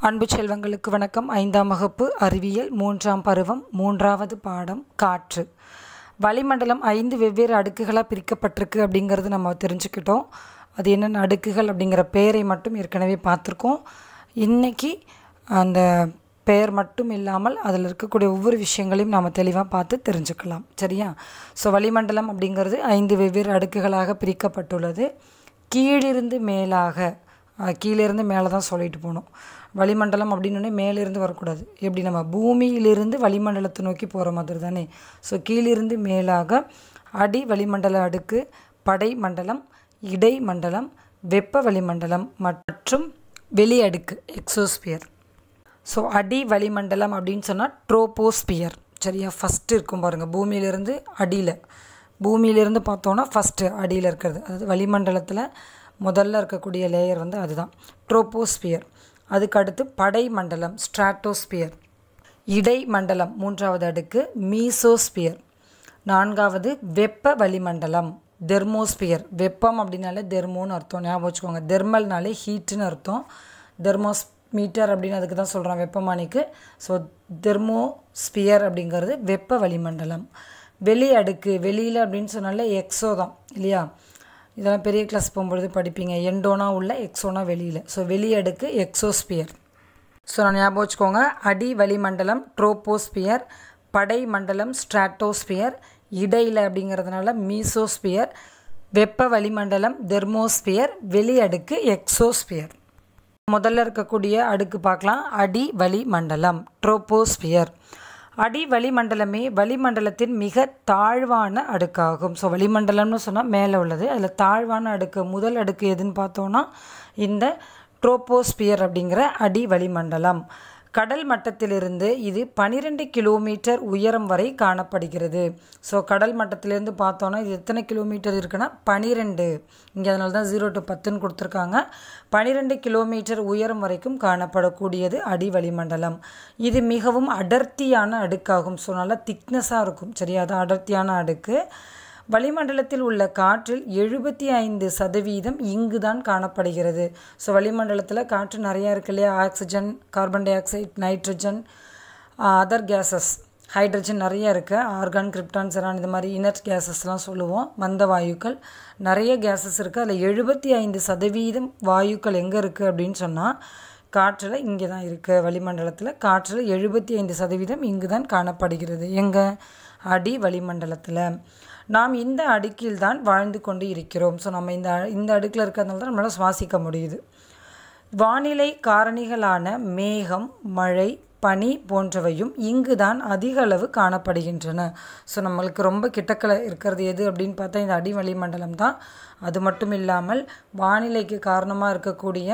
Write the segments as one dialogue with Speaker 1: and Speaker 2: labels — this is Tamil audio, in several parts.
Speaker 1: அன்பு செல்வங்களுக்கு வணக்கம் ஐந்தாம் வகுப்பு அறிவியல் மூன்றாம் பருவம் மூன்றாவது பாடம் காற்று வளிமண்டலம் ஐந்து வெவ்வேறு அடுக்குகளாக பிரிக்கப்பட்டிருக்கு அப்படிங்கிறது நம்ம தெரிஞ்சுக்கிட்டோம் அது என்னென்ன அடுக்குகள் அப்படிங்கிற பெயரை மட்டும் ஏற்கனவே பார்த்துருக்கோம் இன்றைக்கி அந்த பெயர் மட்டும் இல்லாமல் அதில் இருக்கக்கூடிய ஒவ்வொரு விஷயங்களையும் நாம் தெளிவாக பார்த்து தெரிஞ்சுக்கலாம் சரியா ஸோ வளிமண்டலம் அப்படிங்கிறது ஐந்து வெவ்வேறு அடுக்குகளாக பிரிக்கப்பட்டுள்ளது கீழிருந்து மேலாக அஹ், கீழிருந்து மேலே தான் சொல்லிட்டு போகணும் வளிமண்டலம் அப்படின்னே மேலிருந்து வரக்கூடாது எப்படி நம்ம பூமியிலிருந்து வளிமண்டலத்தை நோக்கி போகிற மாதிரி தானே ஸோ கீழிருந்து மேலாக அடி வளிமண்டல அடுக்கு படை மண்டலம் இடை மண்டலம் வெப்ப வளிமண்டலம் மற்றும் வெளி அடுக்கு எக்ஸோஸ்பியர் ஸோ அடி வளிமண்டலம் அப்படின்னு சொன்னால் ட்ரோபோஸ்பியர் சரியா ஃபஸ்ட்டு இருக்கும் பாருங்கள் பூமியிலிருந்து அடியில் பூமியிலிருந்து பார்த்தோன்னா ஃபஸ்ட்டு அடியில் இருக்கிறது அதாவது வளிமண்டலத்தில் முதல்ல இருக்கக்கூடிய லேயர் வந்து அதுதான் ட்ரோபோஸ்பியர் அதுக்கு அடுத்து படை மண்டலம் ஸ்ட்ராட்டோஸ்பியர் இடை மண்டலம் மூன்றாவது அடுக்கு மீசோஸ்பியர் நான்காவது வெப்ப வளிமண்டலம் தெர்மோஸ்பியர் வெப்பம் அப்படின்னாலே தெர்மோன்னு அர்த்தம் ஞாபகம் வச்சுக்கோங்க தெர்மல்னாலே ஹீட்டுன்னு அர்த்தம் தெர்மோஸ் மீட்டர் அப்படின்னு அதுக்கு தான் சொல்கிறோம் வெப்பமானிக்கு ஸோ தெர்மோஸ்பியர் அப்படிங்கிறது வெப்ப வளிமண்டலம் வெளி அடுக்கு வெளியில் அப்படின்னு சொன்னாலே எக்ஸோ தான் இல்லையா இதெல்லாம் பெரிய கிளாஸ் போகும்பொழுது படிப்பீங்க எண்டோனா உள்ள எக்ஸோனா வெளியில் ஸோ வெளி அடுக்கு எக்ஸோஸ்பியர் ஸோ நான் ஞாபகம் வச்சுக்கோங்க அடி வளிமண்டலம் ட்ரோபோஸ்பியர் படை மண்டலம் ஸ்ட்ராட்டோஸ்பியர் இடையில் அப்படிங்கிறதுனால மீசோஸ்பியர் வெப்ப வளிமண்டலம் தெர்மோஸ்பியர் வெளி அடுக்கு எக்ஸோஸ்பியர் முதல்ல இருக்கக்கூடிய அடுக்கு பார்க்கலாம் அடி வளிமண்டலம் ட்ரோபோஸ்பியர் அடி வளிமண்டலமே வளிமண்டலத்தின் மிக தாழ்வான அடுக்காகும் ஸோ வளிமண்டலம்னு சொன்னால் மேலே உள்ளது அதில் தாழ்வான அடுக்கு முதல் அடுக்கு எதுன்னு பார்த்தோன்னா இந்த ட்ரோபோஸ்பியர் அப்படிங்கிற அடி வளிமண்டலம் கடல் மட்டத்திலிருந்து இது பனிரெண்டு கிலோமீட்டர் உயரம் வரை காணப்படுகிறது ஸோ கடல் மட்டத்திலேருந்து பார்த்தோன்னா இது எத்தனை கிலோமீட்டர் இருக்குன்னா பனிரெண்டு இங்கே அதனால தான் ஜீரோ டு பத்துன்னு கொடுத்துருக்காங்க பனிரெண்டு கிலோமீட்டர் உயரம் வரைக்கும் காணப்படக்கூடியது அடி வளிமண்டலம் இது மிகவும் அடர்த்தியான அடுக்காகும் ஸோ நல்லா திக்னஸாக இருக்கும் சரியா அது அடர்த்தியான அடுக்கு வளிமண்டலத்தில் உள்ள காற்றில் எழுபத்தி ஐந்து சதவீதம் இங்கு தான் காணப்படுகிறது ஸோ வளிமண்டலத்தில் காற்று நிறையா இருக்கு இல்லையா oxygen carbon dioxide nitrogen other gases hydrogen நிறைய இருக்குது ஆர்கான் கிரிப்டான் செரான் இது மாதிரி இனர்ட் கேஸஸ்லாம் சொல்லுவோம் மந்த வாயுக்கள் நிறைய கேஸஸ் இருக்குது அதில் எழுபத்தி ஐந்து சதவீதம் வாயுக்கள் எங்கே இருக்குது அப்படின்னு சொன்னால் காற்றில் இங்கே தான் இருக்குது வளிமண்டலத்தில் காற்றில் எழுபத்தி ஐந்து சதவீதம் இங்கு தான் காணப்படுகிறது எங்கே அடி வளிமண்டலத்தில் நாம் இந்த அடுக்கில் தான் வாழ்ந்து கொண்டு இருக்கிறோம் ஸோ நம்ம இந்த அ- இந்த அடுக்கில் இருக்கிறதுனால தான் நம்மளால் சுவாசிக்க முடியுது வானிலை காரணிகளான மேகம் மழை பனி போன்றவையும் இங்கு தான் அதிக அளவு காணப்படுகின்றன ஸோ நம்மளுக்கு ரொம்ப கிட்டக்கல இருக்கிறது எது அப்படின்னு பார்த்தா இந்த அடி வளிமண்டலம் தான் அது மட்டும் இல்லாமல் வானிலைக்கு காரணமாக இருக்கக்கூடிய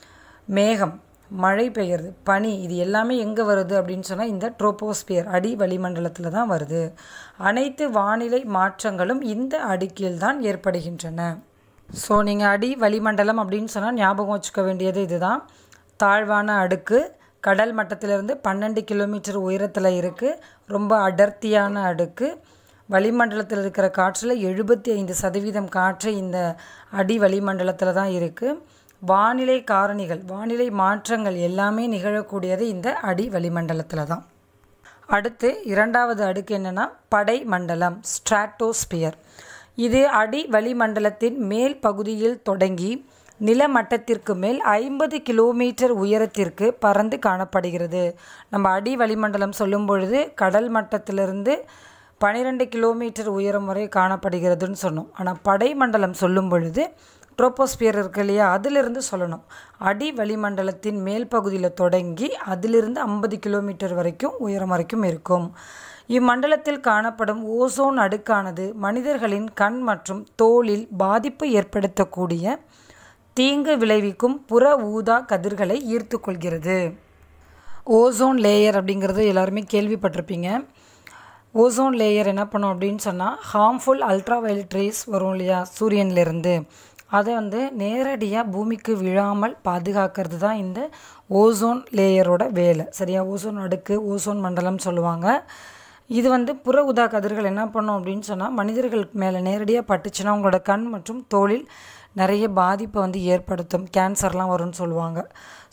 Speaker 1: மேகம் மழை பெய்யுறது பனி இது எல்லாமே எங்கே வருது அப்படின்னு சொன்னால் இந்த ட்ரோபோஸ்பியர் அடி வளிமண்டலத்தில் தான் வருது அனைத்து வானிலை மாற்றங்களும் இந்த அடுக்கில் தான் ஏற்படுகின்றன ஸோ நீங்கள் அடி வளிமண்டலம் அப்படின்னு சொன்னால் ஞாபகம் வச்சுக்க வேண்டியது இதுதான் தாழ்வான அடுக்கு கடல் மட்டத்திலிருந்து பன்னெண்டு கிலோமீட்டர் உயரத்தில் இருக்குது ரொம்ப அடர்த்தியான அடுக்கு வளிமண்டலத்தில் இருக்கிற காற்றில் எழுபத்தி ஐந்து சதவீதம் காற்று இந்த அடி வளிமண்டலத்தில் தான் இருக்குது வானிலை காரணிகள் வானிலை மாற்றங்கள் எல்லாமே நிகழக்கூடியது இந்த அடி வளிமண்டலத்தில் தான் அடுத்து இரண்டாவது அடுக்கு என்னன்னா படை மண்டலம் ஸ்ட்ராட்டோஸ்பியர் இது அடி வளிமண்டலத்தின் மேல் பகுதியில் தொடங்கி நிலமட்டத்திற்கு மேல் ஐம்பது கிலோமீட்டர் உயரத்திற்கு பறந்து காணப்படுகிறது நம்ம அடி வளிமண்டலம் சொல்லும் பொழுது கடல் மட்டத்திலிருந்து பன்னிரெண்டு கிலோமீட்டர் உயரம் வரை காணப்படுகிறதுன்னு சொன்னோம் ஆனால் படை மண்டலம் சொல்லும் பொழுது ட்ரோபோஸ்பியர் இருக்கு இல்லையா அதிலிருந்து சொல்லணும் அடி வளிமண்டலத்தின் மேல் பகுதியில் தொடங்கி அதிலிருந்து ஐம்பது கிலோமீட்டர் வரைக்கும் உயரம் வரைக்கும் இருக்கும் இம்மண்டலத்தில் காணப்படும் ஓசோன் அடுக்கானது மனிதர்களின் கண் மற்றும் தோலில் பாதிப்பு ஏற்படுத்தக்கூடிய தீங்கு விளைவிக்கும் புற ஊதா கதிர்களை ஈர்த்துக்கொள்கிறது ஓசோன் லேயர் அப்படிங்கிறது எல்லாருமே கேள்விப்பட்டிருப்பீங்க ஓசோன் லேயர் என்ன பண்ணும் அப்படின்னு சொன்னால் ஹார்ம்ஃபுல் அல்ட்ரா வயலட் ரேஸ் வரும் இல்லையா சூரியன்லேருந்து அதை வந்து நேரடியாக பூமிக்கு விழாமல் பாதுகாக்கிறது தான் இந்த ஓசோன் லேயரோட வேலை சரியா ஓசோன் அடுக்கு ஓசோன் மண்டலம் சொல்லுவாங்க இது வந்து புற ஊதா கதிர்கள் என்ன பண்ணும் அப்படின்னு சொன்னால் மனிதர்கள் மேலே நேரடியாக பட்டுச்சுன்னா அவங்களோட கண் மற்றும் தோலில் நிறைய பாதிப்பை வந்து ஏற்படுத்தும் கேன்சர்லாம் வரும்னு சொல்லுவாங்க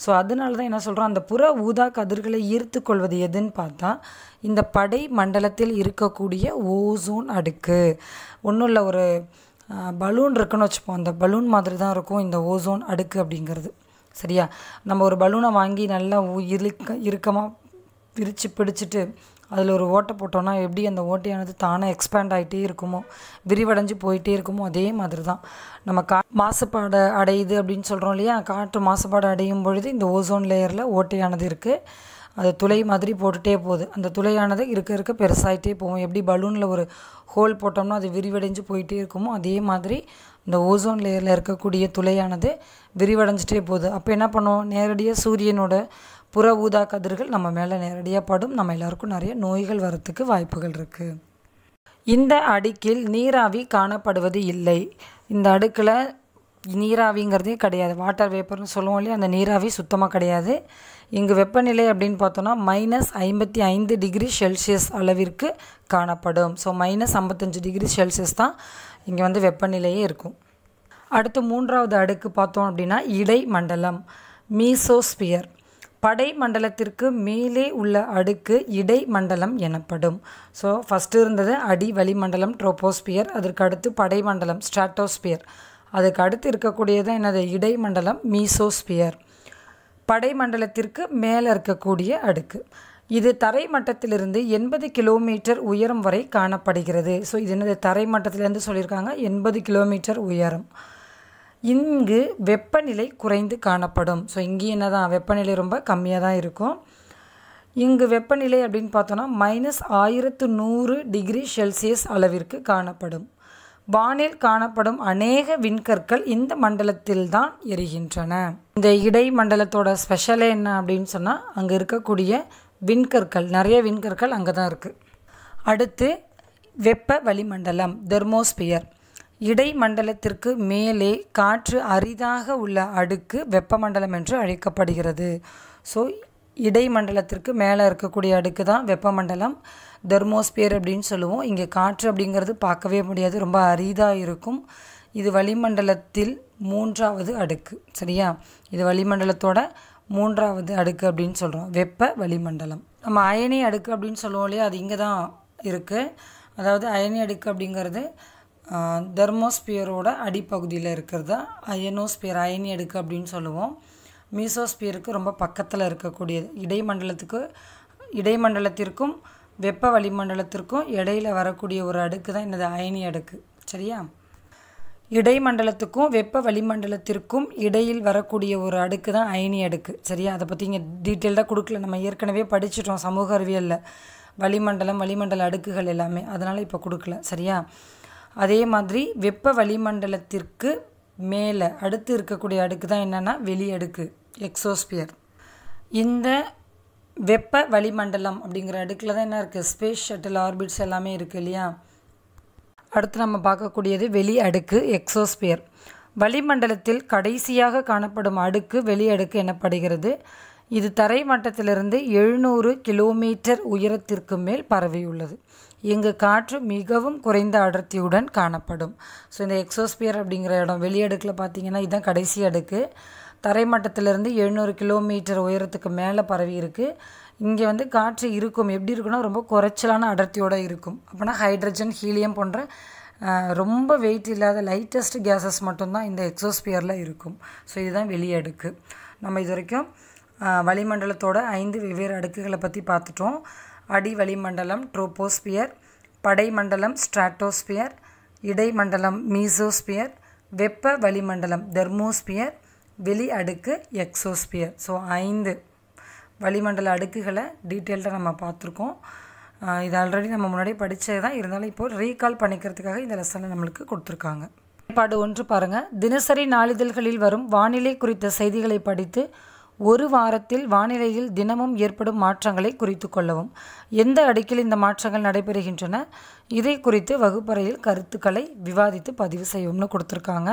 Speaker 1: ஸோ அதனால தான் என்ன சொல்கிறோம் அந்த புற ஊதா கதிர்களை ஈர்த்து கொள்வது எதுன்னு பார்த்தா இந்த படை மண்டலத்தில் இருக்கக்கூடிய ஓசோன் அடுக்கு ஒன்றும் இல்லை ஒரு பலூன் இருக்குன்னு வச்சுப்போம் அந்த பலூன் மாதிரி தான் இருக்கும் இந்த ஓசோன் அடுக்கு அப்படிங்கிறது சரியா நம்ம ஒரு பலூனை வாங்கி நல்லா உ- இறுக்க இறுக்கமாக பிரித்து பிடிச்சிட்டு அதில் ஒரு ஓட்டை போட்டோன்னா எப்படி அந்த ஓட்டையானது தானாக எக்ஸ்பேண்ட் ஆகிட்டே இருக்குமோ விரிவடைஞ்சு போயிட்டே இருக்குமோ அதே மாதிரி தான் நம்ம கா மாசுபாடு அடையுது அப்படின்னு சொல்கிறோம் இல்லையா காற்று மாசுபாடு அடையும் பொழுது இந்த ஓசோன் லேயரில் ஓட்டையானது இருக்குது அது துளை மாதிரி போட்டுகிட்டே போகுது அந்த துளையானது இருக்க இருக்க பெருசாகிட்டே போகும் எப்படி பலூனில் ஒரு ஹோல் போட்டோம்னா அது விரிவடைஞ்சு போயிட்டே இருக்குமோ அதே மாதிரி இந்த ஓசோன் லேயரில் இருக்கக்கூடிய துளையானது விரிவடைஞ்சிட்டே போகுது அப்போ என்ன பண்ணும் நேரடியாக சூரியனோட புற ஊதா கதிர்கள் நம்ம மேலே நேரடியாக படும் நம்ம எல்லாருக்கும் நிறைய நோய்கள் வரத்துக்கு வாய்ப்புகள் இருக்குது இந்த அடுக்கில் நீராவி காணப்படுவது இல்லை இந்த அடுக்கில் நீராவிங்கிறதே கிடையாது வாட்டர் வேப்பர்னு சொல்லுவோம் இல்லையா அந்த நீராவி சுத்தமாக கிடையாது இங்கு வெப்பநிலை அப்படின்னு பார்த்தோன்னா மைனஸ் ஐம்பத்தி ஐந்து டிகிரி செல்சியஸ் அளவிற்கு காணப்படும் ஸோ மைனஸ் ஐம்பத்தஞ்சு டிகிரி செல்சியஸ் தான் இங்கே வந்து வெப்பநிலையே இருக்கும் அடுத்து மூன்றாவது அடுக்கு பார்த்தோம் அப்படின்னா இடை மண்டலம் மீசோஸ்பியர் படை மண்டலத்திற்கு மேலே உள்ள அடுக்கு இடை மண்டலம் எனப்படும் ஸோ ஃபஸ்ட்டு இருந்தது அடி வளிமண்டலம் ட்ரோபோஸ்பியர் அதற்கு அடுத்து படை மண்டலம் ஸ்ட்ராட்டோஸ்பியர் அதுக்கு அடுத்து இருக்கக்கூடியது என்னது இடை மண்டலம் மீசோஸ்பியர் படை மண்டலத்திற்கு மேலே இருக்கக்கூடிய அடுக்கு இது தரை மட்டத்திலிருந்து எண்பது கிலோமீட்டர் உயரம் வரை காணப்படுகிறது ஸோ இது என்னது தரை மட்டத்திலேருந்து சொல்லியிருக்காங்க எண்பது கிலோமீட்டர் உயரம் இங்கு வெப்பநிலை குறைந்து காணப்படும் ஸோ இங்கேயும் என்ன தான் வெப்பநிலை ரொம்ப கம்மியாக தான் இருக்கும் இங்கு வெப்பநிலை அப்படின்னு பார்த்தோன்னா மைனஸ் ஆயிரத்து நூறு டிகிரி செல்சியஸ் அளவிற்கு காணப்படும் வானில் காணப்படும் அநேக விண்கற்கள் இந்த மண்டலத்தில் தான் எரிகின்றன இந்த இடை மண்டலத்தோட ஸ்பெஷலே என்ன அப்படின்னு சொன்னால் அங்கே இருக்கக்கூடிய விண்கற்கள் நிறைய விண்கற்கள் அங்கே தான் இருக்குது அடுத்து வெப்ப வளிமண்டலம் தெர்மோஸ்பியர் இடைமண்டலத்திற்கு மேலே காற்று அரிதாக உள்ள அடுக்கு வெப்பமண்டலம் என்று அழைக்கப்படுகிறது ஸோ இடைமண்டலத்திற்கு மேலே இருக்கக்கூடிய அடுக்கு தான் வெப்பமண்டலம் தெர்மோஸ்பியர் அப்படின்னு சொல்லுவோம் இங்கே காற்று அப்படிங்கிறது பார்க்கவே முடியாது ரொம்ப அரிதாக இருக்கும் இது வளிமண்டலத்தில் மூன்றாவது அடுக்கு சரியா இது வளிமண்டலத்தோட மூன்றாவது அடுக்கு அப்படின்னு சொல்கிறோம் வெப்ப வளிமண்டலம் நம்ம அயனி அடுக்கு அப்படின்னு சொல்லுவோம் இல்லையா அது இங்கே தான் இருக்குது அதாவது அயனி அடுக்கு அப்படிங்கிறது தெர்மோஸ்பியரோட அடிப்பகுதியில் இருக்கிறது தான் அயனோஸ்பியர் அயனி அடுக்கு அப்படின்னு சொல்லுவோம் மீசோஸ்பியருக்கு ரொம்ப பக்கத்தில் இருக்கக்கூடியது இடைமண்டலத்துக்கு இடைமண்டலத்திற்கும் வெப்ப வளிமண்டலத்திற்கும் இடையில வரக்கூடிய ஒரு அடுக்கு தான் என்னது அயனி அடுக்கு சரியா இடைமண்டலத்துக்கும் வெப்ப வளிமண்டலத்திற்கும் இடையில் வரக்கூடிய ஒரு அடுக்கு தான் அயனி அடுக்கு சரியா அதை பற்றி இங்கே டீட்டெயில்டாக கொடுக்கல நம்ம ஏற்கனவே படிச்சிட்டோம் சமூக அறிவியலில் வளிமண்டலம் வளிமண்டல அடுக்குகள் எல்லாமே அதனால் இப்போ கொடுக்கல சரியா அதே மாதிரி வெப்ப வளிமண்டலத்திற்கு மேலே அடுத்து இருக்கக்கூடிய அடுக்கு தான் என்னென்னா வெளி அடுக்கு எக்ஸோஸ்பியர் இந்த வெப்ப வளிமண்டலம் அப்படிங்கிற அடுக்கில் தான் என்ன இருக்குது ஸ்பேஸ் ஷட்டில் ஆர்பிட்ஸ் எல்லாமே இருக்குது இல்லையா அடுத்து நம்ம பார்க்கக்கூடியது வெளி அடுக்கு எக்ஸோஸ்பியர் வளிமண்டலத்தில் கடைசியாக காணப்படும் அடுக்கு வெளி அடுக்கு எனப்படுகிறது இது தரை மட்டத்திலிருந்து எழுநூறு கிலோமீட்டர் உயரத்திற்கு மேல் பரவியுள்ளது இங்கு காற்று மிகவும் குறைந்த அடர்த்தியுடன் காணப்படும் ஸோ இந்த எக்ஸோஸ்பியர் அப்படிங்கிற இடம் வெளி அடுக்கில் பார்த்தீங்கன்னா இதுதான் கடைசி அடுக்கு தரைமட்டத்திலிருந்து எழுநூறு கிலோமீட்டர் உயரத்துக்கு மேலே பரவி இருக்குது இங்கே வந்து காற்று இருக்கும் எப்படி இருக்குன்னா ரொம்ப குறைச்சலான அடர்த்தியோடு இருக்கும் அப்போனா ஹைட்ரஜன் ஹீலியம் போன்ற அஹ், ரொம்ப வெயிட் இல்லாத லைட்டஸ்ட் கேஸஸ் மட்டும்தான் இந்த எக்ஸோஸ்பியரில் இருக்கும் ஸோ இதுதான் வெளி அடுக்கு நம்ம இது வரைக்கும் அஹ், வளிமண்டலத்தோட ஐந்து வெவ்வேறு அடுக்குகளை பற்றி பார்த்துட்டோம் அடி வளிமண்டலம் ட்ரோபோஸ்பியர் படைமண்டலம் ஸ்ட்ராட்டோஸ்பியர் இடைமண்டலம் மீசோஸ்பியர் வெப்ப வளிமண்டலம் தெர்மோஸ்பியர் வெளி அடுக்கு எக்ஸோஸ்பியர் ஸோ ஐந்து வளிமண்டல அடுக்குகளை டீட்டெயில்டாக நம்ம பார்த்துருக்கோம் ஆஹ் இது ஆல்ரெடி நம்ம முன்னாடி படித்தது தான் இருந்தாலும் இப்போ ரீகால் பண்ணிக்கிறதுக்காக இந்த லெசனில் நம்மளுக்கு கொடுத்துருக்காங்க பாடு ஒன்று பாருங்கள் தினசரி நாளிதழ்களில் வரும் வானிலை குறித்த செய்திகளை படித்து ஒரு வாரத்தில் வானிலையில் தினமும் ஏற்படும் மாற்றங்களை குறித்து கொள்ளவும் எந்த அடுக்கில் இந்த மாற்றங்கள் நடைபெறுகின்றன இதை குறித்து வகுப்பறையில் கருத்துக்களை விவாதித்து பதிவு செய்யவும்னு கொடுத்துருக்காங்க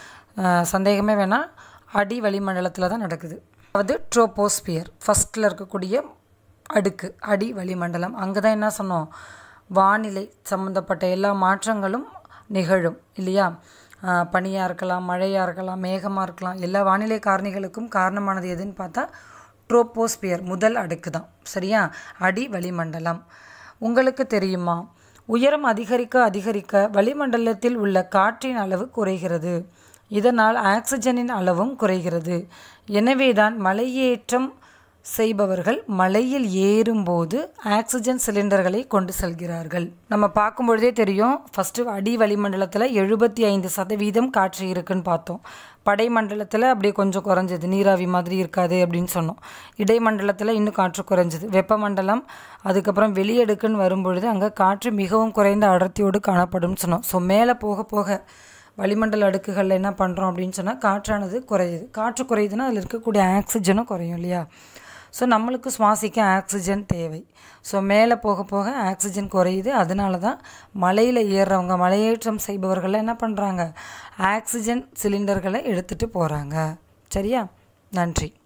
Speaker 1: ஆஹ் சந்தேகமே வேணால் அடி வளிமண்டலத்தில் தான் நடக்குது அதாவது ட்ரோபோஸ்பியர் ஃபஸ்ட்டில் இருக்கக்கூடிய அடுக்கு அடி வளிமண்டலம் அங்கே தான் என்ன சொன்னோம் வானிலை சம்மந்தப்பட்ட எல்லா மாற்றங்களும் நிகழும் இல்லையா பனியாக இருக்கலாம் மழையாக இருக்கலாம் மேகமாக இருக்கலாம் எல்லா வானிலை காரணிகளுக்கும் காரணமானது எதுன்னு பார்த்தா ட்ரோப்போஸ்பியர் முதல் அடுக்கு தான் சரியா அடி வளிமண்டலம் உங்களுக்கு தெரியுமா உயரம் அதிகரிக்க அதிகரிக்க வளிமண்டலத்தில் உள்ள காற்றின் அளவு குறைகிறது இதனால் ஆக்சிஜனின் அளவும் குறைகிறது எனவேதான் மலையேற்றம் செய்பவர்கள் மலையில் ஏறும்போது ஆக்சிஜன் சிலிண்டர்களை கொண்டு செல்கிறார்கள் நம்ம பார்க்கும் பொழுதே தெரியும் ஃபஸ்ட்டு அடி வளிமண்டலத்தில் எழுபத்தி ஐந்து சதவீதம் காற்று இருக்குன்னு பார்த்தோம் படைமண்டலத்தில் அப்படியே கொஞ்சம் குறைஞ்சது நீராவி மாதிரி இருக்காது அப்படின்னு சொன்னோம் இடைமண்டலத்தில் இன்னும் காற்று குறைஞ்சது வெப்பமண்டலம் அதுக்கப்புறம் வெளியடுக்குன்னு வரும்பொழுது அங்கே காற்று மிகவும் குறைந்த அடர்த்தியோடு காணப்படும் சொன்னோம் ஸோ மேலே போக போக வளிமண்டல அடுக்குகளில் என்ன பண்ணுறோம் அப்படின்னு சொன்னால் காற்றானது குறையுது காற்று குறையுதுன்னா அதில் இருக்கக்கூடிய ஆக்சிஜனும் குறையும் இல்லையா ஸோ நம்மளுக்கு சுவாசிக்க ஆக்சிஜன் தேவை ஸோ மேலே போக போக ஆக்சிஜன் குறையுது அதனால தான் மலையில் ஏறுறவங்க மலையேற்றம் செய்பவர்கள் என்ன பண்ணுறாங்க ஆக்சிஜன் சிலிண்டர்களை எடுத்துகிட்டு போகிறாங்க சரியா நன்றி